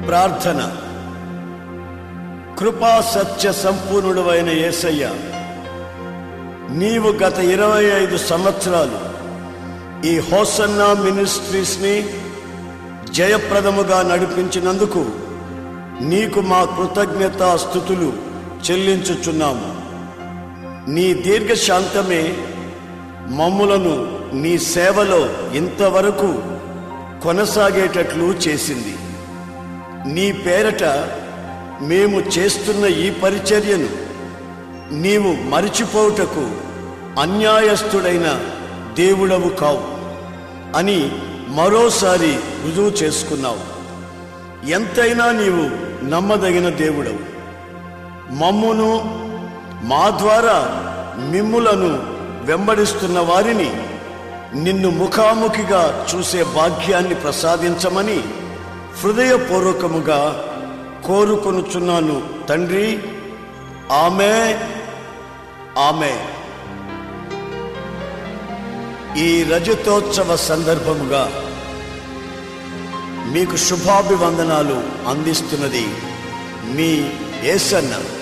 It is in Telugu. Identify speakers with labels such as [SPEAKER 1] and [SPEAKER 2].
[SPEAKER 1] ప్రార్థన కృపా సత్య సంపూర్ణుడు అయిన యేసయ్య నీవు గత ఇరవై ఐదు సంవత్సరాలు ఈ హోసన్నా మినిస్ట్రీస్ని జయప్రదముగా నడిపించినందుకు నీకు మా కృతజ్ఞత స్థుతులు చెల్లించుచున్నాము నీ దీర్ఘశాంతమే మమ్ములను నీ సేవలో ఇంతవరకు కొనసాగేటట్లు చేసింది నీ పేరట మేము చేస్తున్న ఈ పరిచర్యను నీవు మరిచిపోవుటకు అన్యాయస్థుడైన దేవుడవు కావు అని మరోసారి రుజువు చేసుకున్నావు ఎంతైనా నీవు నమ్మదగిన దేవుడవు మమ్మును మా ద్వారా మిమ్ములను వెంబడిస్తున్న వారిని నిన్ను ముఖాముఖిగా చూసే భాగ్యాన్ని ప్రసాదించమని హృదయపూర్వకముగా కోరుకొనుచున్నాను తండ్రి ఆమె ఆమె ఈ రజతోత్సవ సందర్భముగా మీకు శుభాభివందనాలు అందిస్తున్నది మీ ఏసన్న